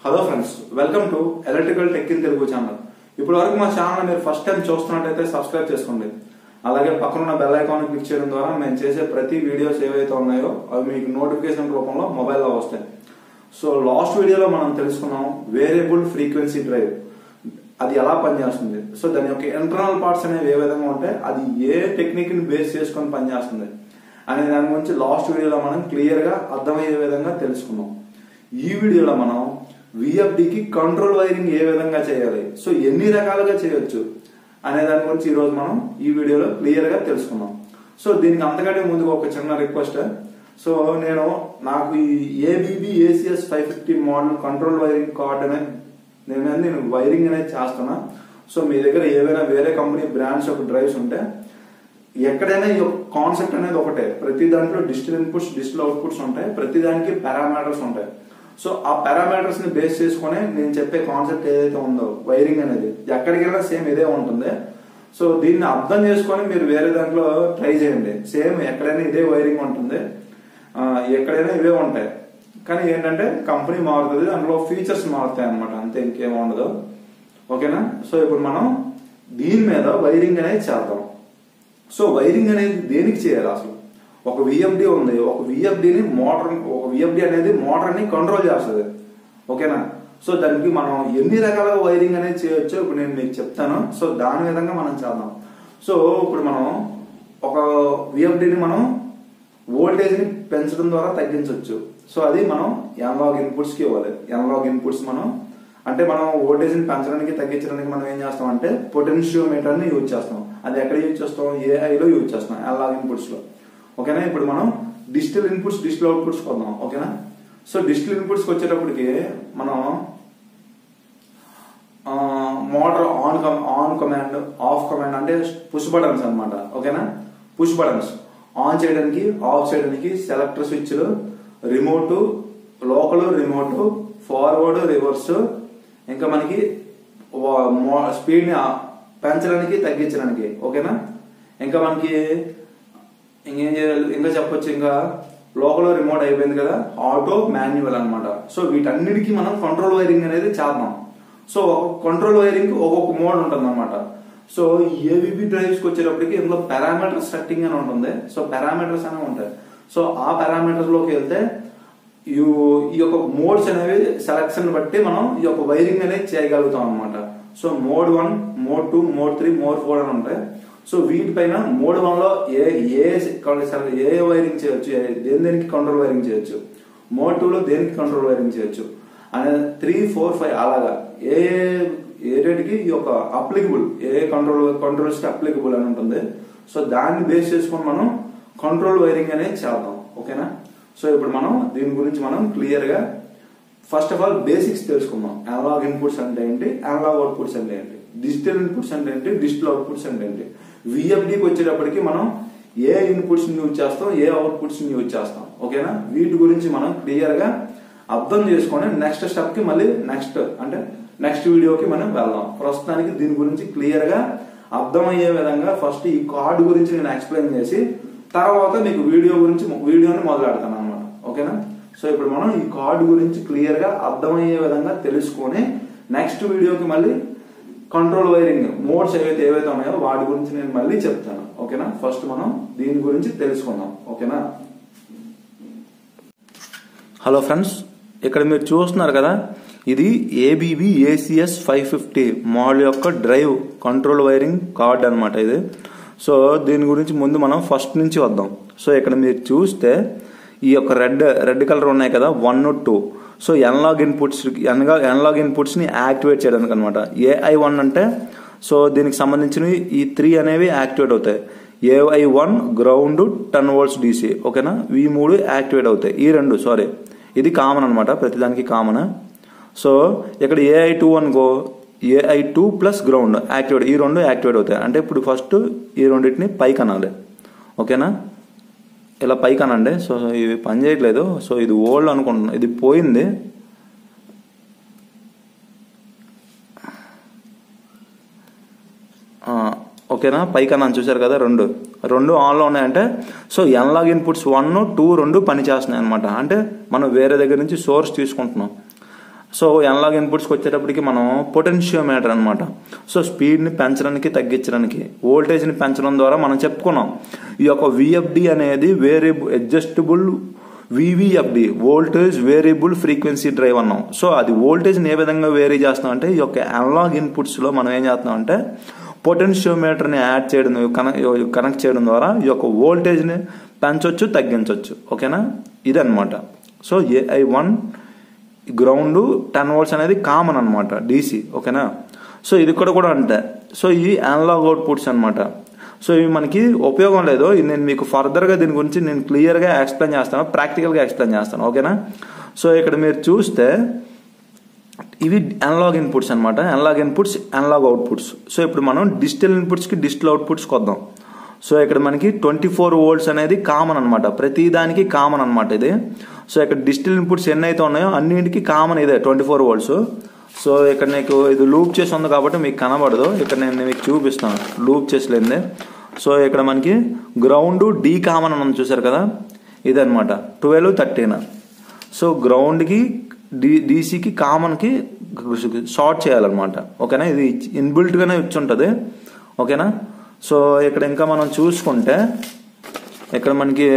hello friends welcome to electrical tech in Telugu channel ఇప్పటి వరకు మా ఛానల్ మీరు ఫస్ట్ టైం చూస్తున్నట్టయితే సబ్స్క్రైబ్ చేసుకోండి అలాగే పక్కన ఉన్న బెల్ ఐకాన్ క్లిక్ చేయడం ద్వారా మేము చేసే ప్రతి వీడియోస్ ఏవైతే ఉన్నాయో అవి మీకు నోటిఫికేషన్ రూపంలో మొబైల్లో వస్తాయి సో లాస్ట్ వీడియోలో మనం తెలుసుకున్నాం వేరియబుల్ ఫ్రీక్వెన్సీ డ్రైవ్ అది ఎలా పనిచేస్తుంది సో దాని యొక్క ఇంటర్నల్ పార్ట్స్ అనేవి ఏ విధంగా ఉంటాయి అది ఏ టెక్నిక్ ని బేస్ చేసుకొని పనిచేస్తుంది అనే దాని గురించి లాస్ట్ వీడియోలో మనం క్లియర్ గా అర్థమయ్యే విధంగా తెలుసుకున్నాం ఈ వీడియోలో మనం విఎఫ్డికి కంట్రోల్ వైరింగ్ ఏ విధంగా చేయాలి సో ఎన్ని రకాలుగా చేయొచ్చు అనే దాని గురించి ఈ రోజు మనం ఈ వీడియోలో క్లియర్ గా తెలుసుకున్నాం సో దీనికి అంతకంటే ముందుగా ఒక చిన్న రిక్వెస్ట్ సో నేను నాకు ఈ ABB ACS five fifty model control wiring card అనేది నేను నేను వైరింగ్ అనేది చేస్తున్నా సో మీ దగ్గర ఏవైనా వేరే కంపెనీ బ్రాండ్స్ యొక్క డ్రైవ్స్ ఉంటే ఎక్కడైనా ఈ కాన్సెప్ట్ అనేది ఒకటే ప్రతి దాంట్లో డిజిటల్ ఇన్పుట్స్ డిజిటల్ అవుట్పుట్స్ ఉంటాయి ప్రతి దానికి పారామీటర్స్ ఉంటాయి సో ఆ పారామీటర్స్ ని బేస్ చేసుకుని నేను చెప్పే కాన్సెప్ట్ ఏదైతే ఉందో వైరింగ్ అనేది ఎక్కడికైనా సేమ్ ఇదే ఉంటుంది సో దీన్ని అర్థం చేసుకొని మీరు వేరే దాంట్లో ట్రై చేయండి సేమ్ ఎక్కడైనా ఇదే వైరింగ్ ఉంటుంది ఆ, ఎక్కడైనా ఇవే ఉంటాయి కానీ ఏంటంటే కంపెనీ మారుతుంది అందులో ఫీచర్స్ మారుతాయి అనమాట అంతే ఇంకేం ఉండదు ఓకేనా సో ఇప్పుడు మనం దీని మీద వైరింగ్ అనేది చేద్దాం సో వైరింగ్ అనేది దేనికి చేయాలి అసలు ఒక విఎఫ్డి ఉంది ఒక విఎఫ్డిని మోటార్ ఒక విఎఫ్డి అనేది మోటార్ ని కంట్రోల్ చేస్తుంది ఓకేనా సో దానికి మనం ఎన్ని రకాలుగా వైరింగ్ అనేది చేయొచ్చో ఇప్పుడు నేను మీకు చెప్తాను సో దాని విధంగా మనం చేద్దాం సో ఇప్పుడు మనం ఒక విఎఫ్డిని మనం వోల్టేజ్ ని పెంచడం ద్వారా తగ్గించవచ్చు సో అది మనం ఎనలాగ్ ఇన్పుట్స్ కి ఇవ్వాలి ఎనలాగ్ ఇన్పుట్స్ మనం అంటే మనం వోల్టేజ్ ని పెంచడానికి తగ్గించడానికి మనం ఏం చేస్తాం అంటే పొటెన్షియోమీటర్ ని యూజ్ చేస్తాం అది ఎక్కడ యూజ్ చేస్తాం AI లో యూజ్ చేస్తాం ఎనలాగ్ ఇన్పుట్స్ లో ఓకేనా ఇప్పుడు మనం డిజిటల్ ఇన్పుట్స్ డిజిటల్ అవుట్పుట్స్ కొద్దాం ఓకేనా సో డిజిటల్ ఇన్పుట్స్ వచ్చేటప్పటికి మనం motor on on command off command అంటే పుష్ బటన్స్ అన్నమాట ఓకేనా పుష్ బటన్స్ ఆన్ చేయడానికి ఆఫ్ చేయడానికి సెలెక్టర్ స్విచ్లు remote local remote forward reverse ఇంకా మనకి స్పీడ్ ని పెంచడానికి తగ్గించడానికి ఓకేనా ఇంకా మనకి ఇంకేం చేయాలి ఇంకా చెప్పొచ్చు ఇంకా లోకల్ రిమోట్ అయిపోయింది కదా ఆటో మాన్యువల్ అన్నమాట సో వీటన్నిటికీ మనం కంట్రోల్ వైరింగ్ అనేది చేద్దాం సో కంట్రోల్ వైరింగ్ ఒక్కొక్క మోడ్ ఉంటుంది అనమాట సో ఏబిబి డ్రైవ్స్ కి వచ్చేటప్పటికి ఇందులో పారామీటర్స్ సెట్టింగ్ అని ఉంటుంది సో పారామీటర్స్ అనేవి ఉంటాయి సో ఆ పారామీటర్స్ లోకి వెళ్తే ఈ- ఈ యొక్క మోడ్స్ అనేవి సెలక్షన్ బట్టి మనం ఈ యొక్క వైరింగ్ అనేది చేయగలుగుతాం అనమాట so mode one mode two mode three mode four అని ఉంటాయి సో వీటిపైన మోడ్ వన్ లో ఏ ఏ ఏ ఏ వైరింగ్ చేయొచ్చు ఏ- దేని దేనికి కంట్రోల్ వైరింగ్ చేయొచ్చు మోడ్ టూ లో దేనికి కంట్రోల్ వైరింగ్ చేయొచ్చు అనే త్రీ ఫోర్ ఫైవ్ అలాగా ఏ ఏ రేట్కి ఈ యొక్క అప్లికబుల్ ఏ కంట్రోల్ కంట్రోల్స్ కి అప్లికబుల్ అని ఉంటుంది సో దాన్ని బేస్ చేసుకొని మనం కంట్రోల్ వైరింగ్ అనేది చేద్దాం ఓకేనా సో ఇప్పుడు మనం దీని గురించి మనం క్లియర్ గా ఫస్ట్ ఆఫ్ ఆల్ బేసిక్స్ తెలుసుకుందాం అనలాగ్ ఇన్పుట్స్ అంటే ఏంటి అనలాగ్ అవుట్పుట్స్ అంటే ఏంటి డిజిటల్ ఇన్పుట్స్ అంటే ఏంటి డిజిటల్ అవుట్పుట్స్ అంటే ఏంటి విఎఫ్డికి వచ్చేటప్పటికి మనం ఏ ఇన్పుట్స్ ని యూజ్ చేస్తాం ఏ అవుట్పుట్స్ ని యూజ్ చేస్తాం ఓకేనా వీటి గురించి మనం క్లియర్ గా అర్థం చేసుకొని నెక్స్ట్ స్టెప్ కి మళ్ళీ నెక్స్ట్ అంటే నెక్స్ట్ వీడియోకి మనం వెళ్దాం ప్రస్తుతానికి దీని గురించి క్లియర్ గా అర్థమయ్యే విధంగా ఫస్ట్ ఈ కార్డు గురించి నేను ఎక్స్ప్లెయిన్ చేసి తర్వాత మీకు వీడియో గురించి వీడియోని మొదలెడతాను అనమాట ఓకేనా సో ఇప్పుడు మనం ఈ కార్డు గురించి క్లియర్ గా అర్థమయ్యే విధంగా తెలుసుకొని నెక్స్ట్ వీడియోకి మళ్ళీ కంట్రోల్ వైరింగ్ మోడ్స్ ఏవైతే ఏవైతే ఉన్నాయో వాటి గురించి నేను మళ్ళీ చెప్తాను ఓకేనా ఫస్ట్ మనం దీని గురించి తెలుసుకుందాం ఓకేనా హలో ఫ్రెండ్స్ ఇక్కడ మీరు చూస్తున్నారు కదా ఇది ABB ACS five fifty model యొక్క డ్రైవ్ కంట్రోల్ వైరింగ్ కార్డ్ అన్నమాట ఇది సో దీని గురించి ముందు మనం ఫస్ట్ నుంచి వద్దాం సో ఇక్కడ మీరు చూస్తే ఈ యొక్క రెడ్ రెడ్ కలర్ ఉన్నాయి కదా one two so analogue inputs analogue inputs ని యాక్టివేట్ చేయడానికి అనమాట ఏఐ వన్ అంటే సో దీనికి సంబంధించినవి ఈ త్రీ అనేవి యాక్టివేట్ అవుతాయి AI one ground ten volts DC ఓకేనా ఈ మూడు యాక్టివేట్ అవుతాయి ఈ రెండు సారీ ఇది కామన్ అనమాట ప్రతిదానికి కామన్ సో ఇక్కడ ఏఐ టూ అనుకో AI two plus ground activate ఈ రెండు యాక్టివేట్ అవుతాయి అంటే ఇప్పుడు ఫస్ట్ ఈ రెండింటిని పైకి అనాలి ఓకేనా ఇలా పైకి అనండి సో ఇవి పని చేయట్లేదు సో ఇది ఓల్డ్ అనుకుంటున్నాను ఇది పోయింది ఆ, ఓకేనా పైకి అన్నాను చూసారు కదా రెండు రెండు ఆన్లో ఉన్నాయంటే so analogue inputs one two రెండు పని చేస్తున్నాయి అనమాట అంటే మనం వేరే దగ్గర నుంచి సోర్స్ తీసుకుంటున్నాం సో ఎనలాగ్ ఇన్పుట్స్కి వచ్చేటప్పటికి మనం పొటెన్షియోమీటర్ అనమాట సో స్పీడ్ని పెంచడానికి తగ్గించడానికి వోల్టేజ్ని పెంచడం ద్వారా మనం చెప్పుకున్నాం ఈ యొక్క విఎఫ్డి అనేది variable adjustable VVFD voltage variable frequency drive అన్నాం సో అది వోల్టేజ్ని ఏ విధంగా వేరీ చేస్తాం అంటే ఈ యొక్క అనలాగ్ ఇన్పుట్స్లో మనం ఏం చేస్తాం అంటే పొటెన్షియోమీటర్ని యాడ్ చేయడం కనెక్ట్ చేయడం ద్వారా ఈ యొక్క వోల్టేజ్ని పెంచవచ్చు తగ్గించవచ్చు ఓకేనా ఇదన్నమాట so AI one ground ten volts అనేది కామన్ అనమాట డీసీ ఓకేనా సో ఇది కూడా కూడా అంతే సో ఇవి అనలాగ్ అవుట్పుట్స్ అనమాట సో ఇవి మనకి ఉపయోగం లేదు ఇది నేను మీకు ఫర్దర్గా దీని గురించి నేను క్లియర్గా ఎక్స్ప్లెయిన్ చేస్తాను ప్రాక్టికల్గా ఎక్స్ప్లెయిన్ చేస్తాను ఓకేనా సో ఇక్కడ మీరు చూస్తే ఇవి అనలాగ్ ఇన్పుట్స్ అనమాట analogue inputs analogue outputs so ఇప్పుడు మనం డిజిటల్ ఇన్పుట్స్కి డిజిటల్ అవుట్పుట్స్కి వద్దాం సో ఇక్కడ మనకి ట్వంటీ ఫోర్ వోల్ట్స్ అనేది కామన్ అనమాట ప్రతి దానికి కామన్ అనమాట ఇది సో ఇక్కడ డిజిటల్ ఇన్పుట్స్ ఎన్ని అయితే ఉన్నాయో అన్నింటికి కామన్ ఇదే ట్వంటీ ఫోర్ వోల్ట్స్ సో ఇక్కడ నీకు ఇది లూప్ చేసి ఉంది కాబట్టి మీకు కనబడదు ఇక్కడ నేను మీకు చూపిస్తాను లూప్ చేసి లేదే సో ఇక్కడ మనకి గ్రౌండ్ డీ కామన్ అని ఉంది చూసారు కదా ఇదనమాట ట్వెల్వ్ థర్టీన్ సో గ్రౌండ్కి డి డీసీకి కామన్కి షార్ట్ చేయాలన్నమాట ఓకేనా ఇది ఇన్బిల్ట్గానే ఇచ్చి ఉంటుంది ఓకేనా సో ఇక్కడ ఇంకా మనం చూసుకుంటే ఇక్కడ మనకి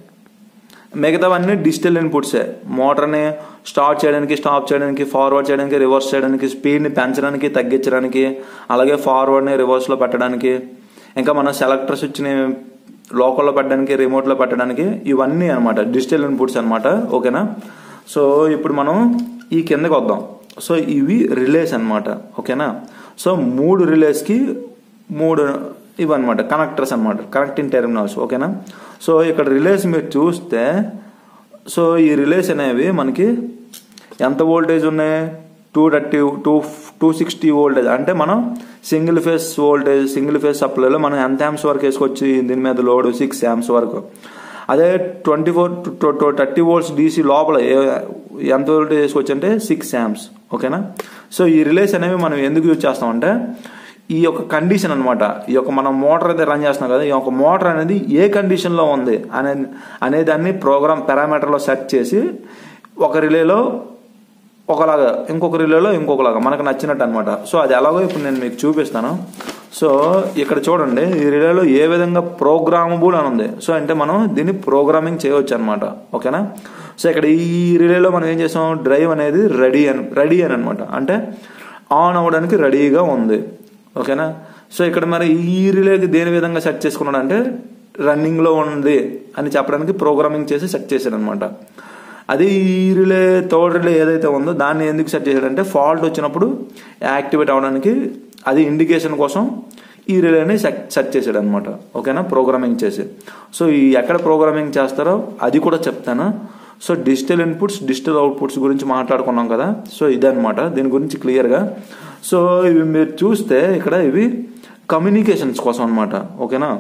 మిగతావన్నీ డిజిటల్ ఇన్పుట్సే మోటార్ని స్టార్ట్ చేయడానికి స్టాప్ చేయడానికి ఫార్వర్డ్ చేయడానికి రివర్స్ చేయడానికి స్పీడ్ని పెంచడానికి తగ్గించడానికి అలాగే ఫార్వర్డ్ని రివర్స్లో పెట్టడానికి ఇంకా మనం సెలెక్టర్ స్విచ్ని లోకల్లో పెట్టడానికి రిమోట్లో పెట్టడానికి ఇవన్నీ అనమాట డిజిటల్ ఇన్పుట్స్ అనమాట ఓకేనా సో ఇప్పుడు మనం ఈ కిందకి వద్దాం సో ఇవి రిలేస్ అనమాట ఓకేనా సో మూడు రిలేస్కి మూడు ఇవన్నమాట కనెక్టర్స్ అనమాట కనెక్టింగ్ టెర్మినల్స్ ఓకేనా సో ఇక్కడ రిలేస్ మీరు చూస్తే సో ఈ రిలేస్ అనేవి మనకి ఎంత వోల్టేజ్ ఉన్నాయి two thirty to two sixty voltage అంటే మనం single phase voltage single phase సప్లైలో మనం ఎంత యామ్స్ వరకు వేసుకొచ్చి దీని మీద లోడ్ సిక్స్ యామ్స్ వరకు అదే twenty four thirty volts DC లోపల ఎంత వోల్టేజ్ వేసుకోవచ్చు అంటే సిక్స్ యామ్స్ ఓకేనా సో ఈ రిలేస్ అనేవి మనం ఎందుకు యూజ్ చేస్తామంటే ఈ యొక్క కండిషన్ అనమాట ఈ యొక్క మనం మోటార్ అయితే రన్ చేస్తున్నాం కదా ఈ యొక్క మోటార్ అనేది ఏ కండిషన్లో ఉంది అనే అనే దాన్ని ప్రోగ్రామ్ పారామీటర్లో సెట్ చేసి ఒక రిలేలో ఒకలాగా ఇంకొక రిలేలో ఇంకొకలాగా మనకు నచ్చినట్టు అనమాట సో అది ఎలాగో ఇప్పుడు నేను మీకు చూపిస్తాను సో ఇక్కడ చూడండి ఈ రిలేలో ఏ విధంగా ప్రోగ్రామబుల్ అని ఉంది సో అంటే మనం దీన్ని ప్రోగ్రామింగ్ చేయవచ్చు అనమాట ఓకేనా సో ఇక్కడ ఈ రిలేలో మనం ఏం చేసాం డ్రైవ్ అనేది రెడీ అని రెడీ అని అనమాట అంటే ఆన్ అవ్వడానికి రెడీగా ఉంది ఓకేనా సో ఇక్కడ మరి ఈ రిలేకి దేని విధంగా సెట్ చేసుకున్నాడు అంటే రన్నింగ్లో ఉంది అని చెప్పడానికి ప్రోగ్రామింగ్ చేసి సెట్ చేశాడు అనమాట అది ఈ రిలే థర్డ్ రిలే ఏదైతే ఉందో దాన్ని ఎందుకు సెట్ చేశాడంటే ఫాల్ట్ వచ్చినప్పుడు యాక్టివేట్ అవడానికి అది ఇండికేషన్ కోసం ఈ రిలేని సెట్ సెట్ చేశాడు అనమాట ఓకేనా ప్రోగ్రామింగ్ చేసి సో ఈ ఎక్కడ ప్రోగ్రామింగ్ చేస్తారో అది కూడా చెప్తాను so digital inputs digital outputs గురించి మాట్లాడుకున్నాం కదా సో ఇదనమాట దీని గురించి క్లియర్గా సో ఇవి మీరు చూస్తే ఇక్కడ ఇవి కమ్యూనికేషన్స్ కోసం అనమాట ఓకేనా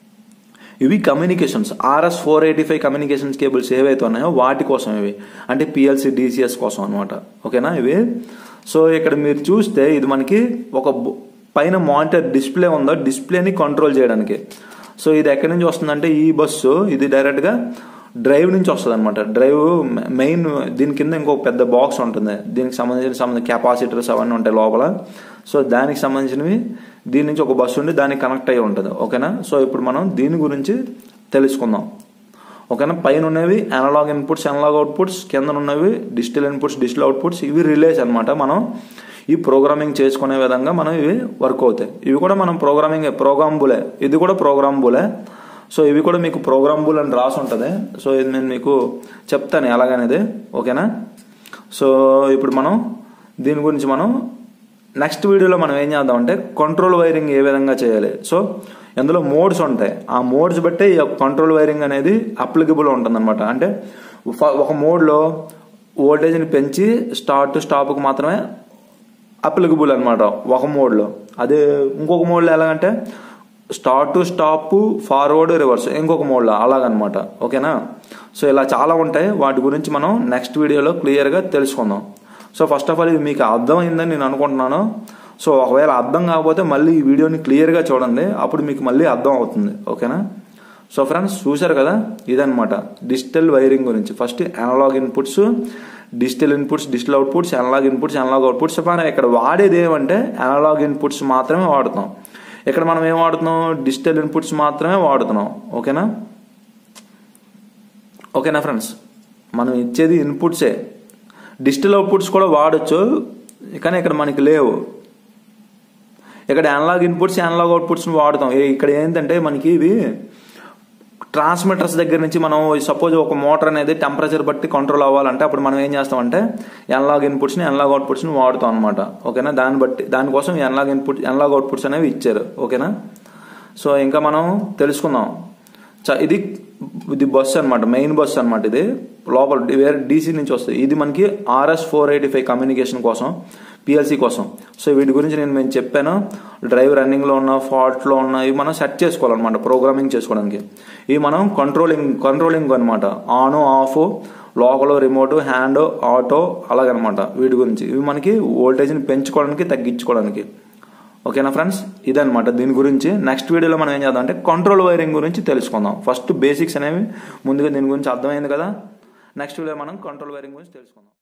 ఇవి communications RS four eighty five communications cables ఏవైతే ఉన్నాయో వాటి కోసం ఇవి అంటే పిఎల్సి డిసిఎస్ కోసం అనమాట ఓకేనా ఇవి సో ఇక్కడ మీరు చూస్తే ఇది మనకి ఒక పైన మానిటర్ డిస్ప్లే ఉందో డిస్ప్లేని కంట్రోల్ చేయడానికి సో ఇది ఎక్కడి నుంచి వస్తుందంటే ఈ బస్సు ఇది డైరెక్ట్గా డ్రైవ్ నుంచి వస్తుంది అనమాట డ్రైవ్ మెయిన్ దీని కింద ఇంకొక పెద్ద బాక్స్ ఉంటుంది దీనికి సంబంధించిన సంబంధించిన కెపాసిటర్స్ అవన్నీ ఉంటాయి లోపల సో దానికి సంబంధించినవి దీని నుంచి ఒక బస్సు ఉండి దానికి కనెక్ట్ అయ్యి ఉంటుంది ఓకేనా సో ఇప్పుడు మనం దీని గురించి తెలుసుకుందాం ఓకేనా పైన ఉన్నవి అనలాగ్ ఇన్పుట్స్ అనలాగ్ అవుట్పుట్స్ కింద ఉన్నవి డిజిటల్ ఇన్పుట్స్ డిజిటల్ అవుట్పుట్స్ ఇవి రిలేస్ అనమాట మనం ఈ ప్రోగ్రామింగ్ చేసుకునే విధంగా మనం ఇవి వర్క్ అవుతాయి ఇవి కూడా మనం ప్రోగ్రామింగ్ ప్రోగ్రామబులే ఇది కూడా ప్రోగ్రామబులే సో ఇవి కూడా మీకు ప్రోగ్రామబుల్ అని రాసి ఉంటుంది సో ఇది నేను మీకు చెప్తాను ఎలాగనేది ఓకేనా సో ఇప్పుడు మనం దీని గురించి మనం నెక్స్ట్ వీడియోలో మనం ఏం చేద్దాం అంటే కంట్రోల్ వైరింగ్ ఏ విధంగా చేయాలి సో ఇందులో మోడ్స్ ఉంటాయి ఆ మోడ్స్ బట్టే ఈ కంట్రోల్ వైరింగ్ అనేది అప్లికబుల్ ఉంటుంది అనమాట అంటే ఒక మోడ్లో వోల్టేజ్ని పెంచి స్టార్ట్ స్టాప్కి మాత్రమే అప్లికబుల్ అనమాట ఒక మోడ్లో అదే ఇంకొక మోడ్లో ఎలాగంటే స్టార్ట్ స్టాప్ ఫార్వర్డ్ రివర్స్ ఇంకొక మోడ్లో అలాగనమాట ఓకేనా సో ఇలా చాలా ఉంటాయి వాటి గురించి మనం నెక్స్ట్ వీడియోలో క్లియర్గా తెలుసుకుందాం సో ఫస్ట్ ఆఫ్ ఆల్ ఇది మీకు అర్థమైందని నేను అనుకుంటున్నాను సో ఒకవేళ అర్థం కాకపోతే మళ్ళీ ఈ వీడియోని క్లియర్గా చూడండి అప్పుడు మీకు మళ్ళీ అర్థం అవుతుంది ఓకేనా సో ఫ్రెండ్స్ చూసారు కదా ఇదనమాట డిజిటల్ వైరింగ్ గురించి first analog inputs digital inputs digital outputs analog inputs analogue outputs మనం ఇక్కడ వాడేది ఏమంటే అనలాగ్ ఇన్పుట్స్ మాత్రమే వాడుతున్నాం ఇక్కడ మనం ఏం వాడుతున్నాం డిజిటల్ ఇన్పుట్స్ మాత్రమే వాడుతున్నాం ఓకేనా ఓకేనా ఫ్రెండ్స్ మనం ఇచ్చేది ఇన్పుట్సే డిజిటల్ అవుట్పుట్స్ కూడా వాడచ్చు కానీ ఇక్కడ మనకి లేవు ఇక్కడ అనలాగ్ ఇన్పుట్స్ అనలాగ్ అవుట్పుట్స్ వాడతాం ఏ- ఇక్కడ ఏంటంటే మనకి ఇవి ట్రాన్స్మిటర్స్ దగ్గర నుంచి మనం సపోజ్ ఒక మోటార్ అనేది టెంపరేచర్ బట్టి కంట్రోల్ అవ్వాలంటే అప్పుడు మనం ఏం చేస్తామంటే ఎనలాగ్ ఇన్పుట్స్ని ఎనలాగ్ అవుట్పుట్స్ని వాడుతాం అనమాట ఓకేనా దాన్ని బట్టి దానికోసం ఎనలాగ్ ఇన్పుట్ ఎనలాగ్ అవుట్పుట్స్ అనేవి ఇచ్చారు ఓకేనా సో ఇంకా మనం తెలుసుకుందాం చ- ఇది ఇది బస్ అన్నమాట మెయిన్ బస్ అన్నమాట ఇది లోపల వేరే డీసీ నుంచి వస్తుంది ఇది మనకి RS four eighty five communication కోసం పిఎల్సీ కోసం సో వీటి గురించి నేను మేము చెప్పాను డ్రైవ్ రన్నింగ్లో ఉన్న ఫాల్ట్లో ఉన్న ఇవి మనం సెట్ చేసుకోవాలన్నమాట ప్రోగ్రామింగ్ చేసుకోవడానికి ఇవి మనం కంట్రోలింగ్ కంట్రోలింగ్ అనమాట on off local remote hand auto అలాగనమాట వీటి గురించి ఇవి మనకి వోల్టేజ్ని పెంచుకోవడానికి తగ్గించుకోవడానికి ఓకేనా ఫ్రెండ్స్ ఇదనమాట దీని గురించి నెక్స్ట్ వీడియోలో మనం ఏం చేద్దాం అంటే కంట్రోల్ వైరింగ్ గురించి తెలుసుకుందాం ఫస్ట్ బేసిక్స్ అనేవి ముందుగా దీని గురించి అర్థమైంది కదా నెక్స్ట్ వీడియో మనం కంట్రోల్ వైరింగ్ గురించి తెలుసుకుందాం